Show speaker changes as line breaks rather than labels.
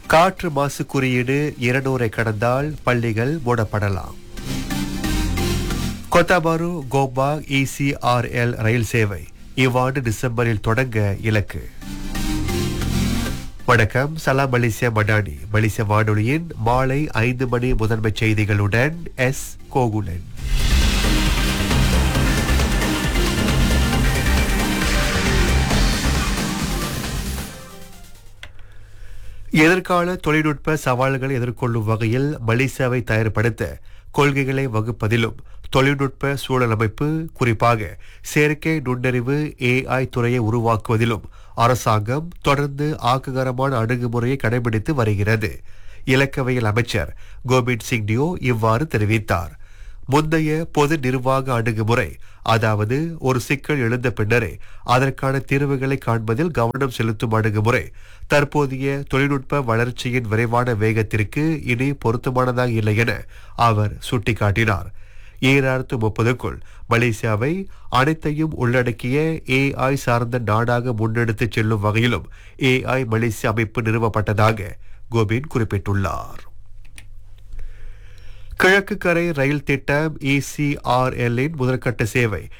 காற்று மாசு குறியீடு இருநூறை கடந்தால் பள்ளிகள் மூடப்படலாம் கொத்தாபாரு கோபா இசிஆர்எல் ரயில் சேவை இவ்வாண்டு டிசம்பரில் தொடங்க இலக்கு வணக்கம் சலாம் மலேசியா மடானி மலேசிய வானொலியின் மாலை ஐந்து மணி முதன்மை செய்திகளுடன் எஸ் கோகுலன் எதிர்கால தொழில்நுட்ப சவால்களை எதிர்கொள்ளும் வகையில் மலேசியாவை தயார்படுத்த கொள்கைகளை வகுப்பதிலும் தொழில்நுட்ப சூழலமைப்பு குறிப்பாக செயற்கை நுண்ணறிவு ஏஐ துறையை உருவாக்குவதிலும் அரசாங்கம் தொடர்ந்து ஆக்ககரமான அணுகுமுறையை கடைபிடித்து வருகிறது இலக்கவியல் அமைச்சர் கோபிந்த் சிங் டியோ இவ்வாறு தெரிவித்தார் முந்தைய பொது நிர்வாக அணுகுமுறை அதாவது ஒரு சிக்கல் எழுந்த பின்னரே அதற்கான தீர்வுகளை காண்பதில் கவனம் செலுத்தும் அணுகுமுறை தற்போதைய தொழில்நுட்ப வளர்ச்சியின் விரைவான வேகத்திற்கு இனி பொருத்தமானதாக இல்லை என அவர் சுட்டிக்காட்டினார் ஈராயிரத்து முப்பதுக்குள் மலேசியாவை அனைத்தையும் உள்ளடக்கிய ஏஐ சார்ந்த நாடாக முன்னெடுத்துச் செல்லும் வகையிலும் ஏஐ மலேசியா அமைப்பு நிறுவப்பட்டதாக கோபின் குறிப்பிட்டுள்ளார் கிழக்கு கரை ரயில் திட்டம் இசிஆர்எல்லின் முதற்கட்ட சேவை